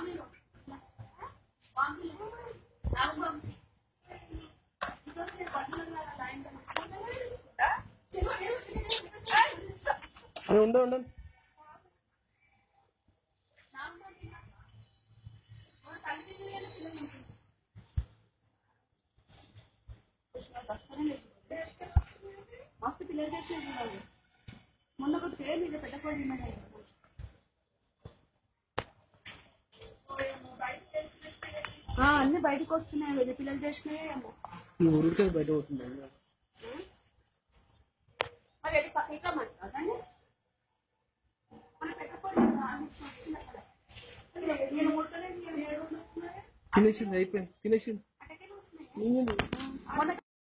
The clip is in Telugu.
అని ఉండ ఉండండి మస్తు పిల్లలు చేసేది వాళ్ళు మొన్న కూడా సేమ్ ఇది పెద్ద కోడి అన్ని బయటకు వస్తున్నాయి వెళ్ళి పిల్లలు చేసినాయి ఏమో ఈ ఊరికే బయట పోతుంది మరి అది పక్క ఇక్కమంటారా దాన్ని మన పెద్ద కోడి వస్తున్నాయి కదా నేను ముసలేదు నేను ఏడు వస్తున్నాయి తినేసింది అయిపోయింది తినేసింది అటకే వస్తున్నాయి నేను మొన్న